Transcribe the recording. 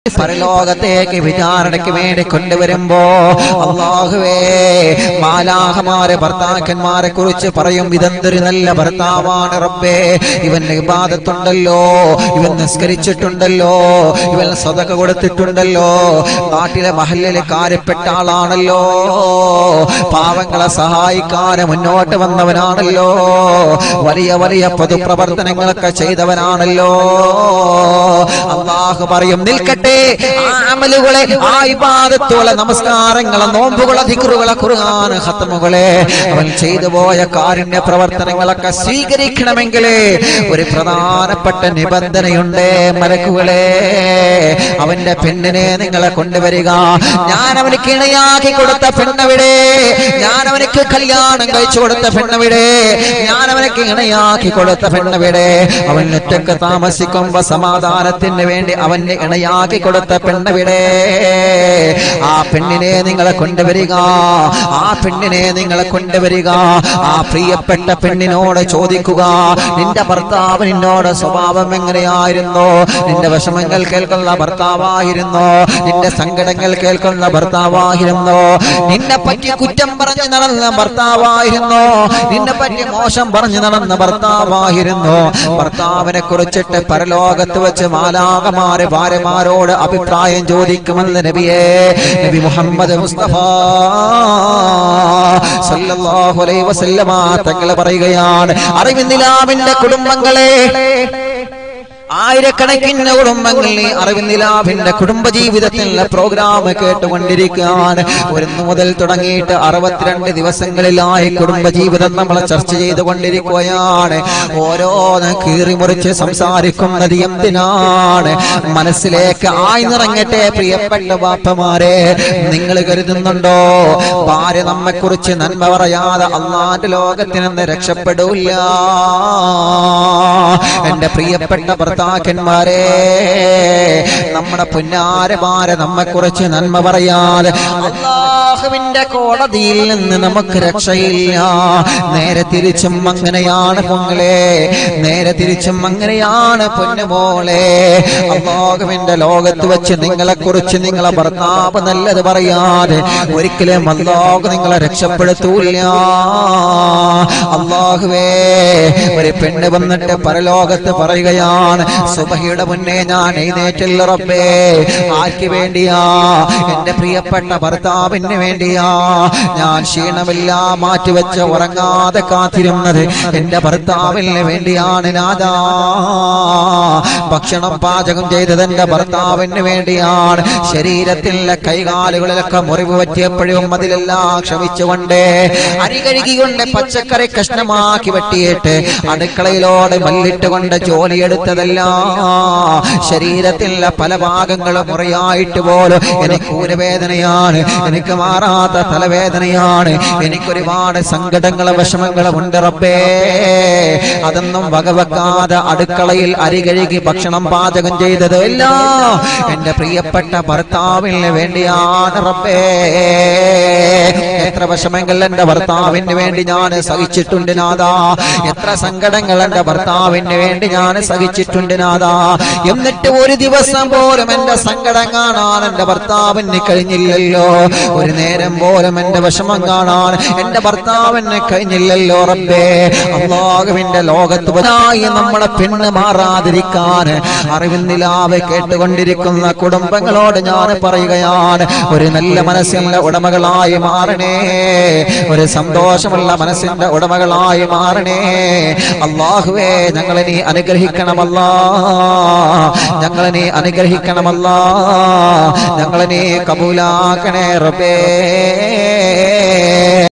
പരലോകത്തേക്ക് വിചാരണയ്ക്ക് വേണ്ടി കൊണ്ടുവരുമ്പോ അള്ളാഹുവേ മാലാഹമാരെ ഭർത്താക്കന്മാരെ കുറിച്ച് പറയും ഇതെന്തൊരു നല്ല ഭർത്താവാണ് റബ്ബേ ഇവന് ഇബാദത്തുണ്ടല്ലോ ഇവൻ നിസ്കരിച്ചിട്ടുണ്ടല്ലോ ഇവൻ സ്വതക കൊടുത്തിട്ടുണ്ടല്ലോ നാട്ടിലെ മഹല്ലിലെ കാര്യപ്പെട്ട ആളാണല്ലോ പാവങ്ങളെ സഹായിക്കാൻ മുന്നോട്ട് വന്നവനാണല്ലോ വലിയ വലിയ പൊതുപ്രവർത്തനങ്ങളൊക്കെ ചെയ്തവനാണല്ലോ അള്ളാഹു പറയും നിൽക്കട്ടെ ആ അമലുകളെ ആ ഇബാദത്തുകളെ നമസ്കാരങ്ങളെ നോമ്പുകളെ ദിക്റുകളെ ഖുർആൻ ഖത്മുകളെ അവൻ ചെയ്തു പോയ കാരുണ്യ പ്രവർത്തനങ്ങളൊക്കെ സ്വീകരിക്കണമെങ്കിൽ ഒരു പ്രധാനപ്പെട്ട നിബന്ധനയുണ്ട് മലക്കുകളെ അവന്റെ പെണ്ണിനെ നിങ്ങളെ കൊണ്ടുവരിക ഞാൻ അവനിക്ക് ഇണയാക്കി കൊടുത്ത പെണ്ണവിടെ ഞാൻ അവനിക്ക് കല്യാണം കഴിച്ചു കൊടുത്ത പെണ്ണവിടെ ഞാൻ അവനക്ക് ഇണയാക്കി കൊടുത്ത പെണ്ണവിടെ അവൻ ഒറ്റക്ക് താമസിക്കുമ്പോ സമാധാനത്തിന് വേണ്ടി അവന് ഇണയാക്കി കൊടുത്ത പെണ്ണവിടെ ആ പെണ്ണിനെ നിങ്ങളെ കൊണ്ടുവരിക ആ പെണ്ണിനെ നിങ്ങളെ കൊണ്ടുവരിക ആ പ്രിയപ്പെട്ട പെണ്ണിനോട് ചോദിക്കുക നിന്റെ ഭർത്താവ് നിന്നോട് സ്വഭാവം എങ്ങനെയായിരുന്നു നിന്റെ വിഷമങ്ങൾ കേൾക്കുന്ന ഭർത്താവായിരുന്നോ നിന്റെ സങ്കടങ്ങൾ കേൾക്കുന്ന ഭർത്താവായിരുന്നോ നിന്നെ പറ്റി കുറ്റം പറഞ്ഞു നടന്ന ഭർത്താവായിരുന്നോ നിന്നെ പറ്റി മോശം പറഞ്ഞു നടന്ന ഭർത്താവായിരുന്നു ഭർത്താവിനെ കുറിച്ചിട്ട് പരലോകത്ത് വെച്ച് മാലാകമാരെ ഭാര്യമാരോട് അഭിപ്രായം ചോദിക്കുമെന്ന് നബിയെ നബി മുഹമ്മദ് മുസ്തഫ സല്ലല്ലാഹു അലൈഹി വസല്ലമ തങ്ങൾ പറയുകയാണ് അറിവിന്ദിലാവിന്റെ കുടുംബങ്ങളെ ആയിരക്കണക്കിന് കുടുംബങ്ങളിൽ അറിവിന്ദിലാഭിന്റെ കുടുംബജീവിതത്തിലുള്ള പ്രോഗ്രാം കേട്ടുകൊണ്ടിരിക്കുകയാണ് ഒന്ന് മുതൽ തുടങ്ങിയിട്ട് അറുപത്തിരണ്ട് ദിവസങ്ങളിലായി കുടുംബജീവിതം നമ്മൾ ചർച്ച ചെയ്തുകൊണ്ടിരിക്കുകയാണ് ഓരോന്ന് കീറിമുറിച്ച് സംസാരിക്കുന്നത് എന്തിനാണ് മനസ്സിലേക്ക് ആയിന്നിറങ്ങട്ടെ പ്രിയപ്പെട്ട ബാപ്പമാരെ നിങ്ങൾ കരുതുന്നുണ്ടോ ഭാര്യ നമ്മെ കുറിച്ച് നന്മ പറയാതെ അള്ളാന്റെ ലോകത്തിൽ നിന്ന് രക്ഷപ്പെടൂല്ല എന്റെ പ്രിയപ്പെട്ട ഭർത്താക്കന്മാരെ നമ്മുടെ പുന്നാരമാരെ നമ്മെ കുറിച്ച് നന്മ പറയാതെ അള്ളാഹുവിന്റെ കോടതിയിൽ നിന്ന് നമുക്ക് രക്ഷയില്ല നേരെ തിരിച്ചും അങ്ങനെയാണ് പൊങ്ങളെ നേരെ തിരിച്ചും അങ്ങനെയാണ് പൊന്നുമോളെ അള്ളാഹുവിന്റെ ലോകത്ത് വെച്ച് നിങ്ങളെ കുറിച്ച് നിങ്ങളെ ഭർത്താവ് നല്ലത് പറയാതെ ഒരിക്കലും അള്ളാഹു നിങ്ങളെ രക്ഷപ്പെടുത്തൂല്ല അള്ളാഹുവേ ഒരു പെണ്ണ് വന്നിട്ട് പരലോകത്ത് പറയുകയാണ് സുബഹിയുടെ മുന്നേ ഞാൻ എഴുന്നേറ്റില്ല റബ്ബേ ആർക്ക് വേണ്ടിയാ എന്റെ പ്രിയപ്പെട്ട ഭർത്താവിന് വേണ്ടിയാ ഞാൻ ക്ഷീണമില്ല മാറ്റിവെച്ച് ഉറങ്ങാതെ കാത്തിരുന്നത് എന്റെ ഭർത്താവിന് വേണ്ടിയാണ് നാദാ ഭക്ഷണം പാചകം ചെയ്തത് എന്റെ ഭർത്താവിന് വേണ്ടിയാണ് ശരീരത്തിലെ കൈകാലുകളിലൊക്കെ മുറിവ് പറ്റിയപ്പോഴും അതിലെല്ലാം ക്ഷമിച്ചുകൊണ്ട് അരി കഴുകിക്കൊണ്ട് പച്ചക്കറി കഷ്ണമാക്കി വെട്ടിയിട്ട് അടുക്കളയിലോട് മല്ലിട്ടുകൊണ്ട് ജോലിയെടുത്തതല്ല ശരീരത്തിലെ പല ഭാഗങ്ങളും മുറിയായിട്ട് പോലും എനിക്ക് ഊരവേദനയാണ് എനിക്ക് മാറാത്ത തലവേദനയാണ് എനിക്കൊരുപാട് സങ്കടങ്ങളും വിഷമങ്ങളും ഉണ്ട് റബ്ബേ അതൊന്നും വകവെക്കാതെ അടുക്കളയിൽ അരി കഴുകി ഭക്ഷണം പാചകം ചെയ്തത് ഇല്ല എന്റെ പ്രിയപ്പെട്ട ഭർത്താവിന് വേണ്ടിയാണ് റബ്ബേ എത്ര വിഷമങ്ങൾ എന്റെ ഭർത്താവിന് വേണ്ടി ഞാൻ സഹിച്ചിട്ടുണ്ട് നാദാ എത്ര സങ്കടങ്ങൾ എന്റെ ഭർത്താവിന് വേണ്ടി ഞാൻ സഹിച്ചിട്ടുണ്ട് നാദാ എന്നിട്ട് ഒരു ദിവസം പോലും എന്റെ സങ്കടം കാണാൻ എന്റെ ഭർത്താവിന് കഴിഞ്ഞില്ലല്ലോ ഒരു നേരം പോലും എന്റെ വിഷമം കാണാൻ എന്റെ ഭർത്താവിന് കഴിഞ്ഞില്ലല്ലോ റബ്ബേ അള്ളാഹുവിന്റെ ലോകത്ത് വരായി നമ്മളെ പെണ്ണ് മാറാതിരിക്കാൻ അറിവിന്നിലാവെ കേട്ടുകൊണ്ടിരിക്കുന്ന കുടുംബങ്ങളോട് ഞാൻ പറയുകയാണ് ഒരു നല്ല മനസ്സിന്റെ ഉടമകളായി മാറണേ ഒരു സന്തോഷമുള്ള മനസ്സിന്റെ ഉടമകളായി മാറണേ അള്ളാഹുവേ ഞങ്ങളെ നീ അനുഗ്രഹിക്കണമല്ലാ ഞങ്ങളെ നീ അനുഗ്രഹിക്കണമല്ലാ ഞങ്ങളെ നീ കബൂലാക്കണേ റബ്ബേ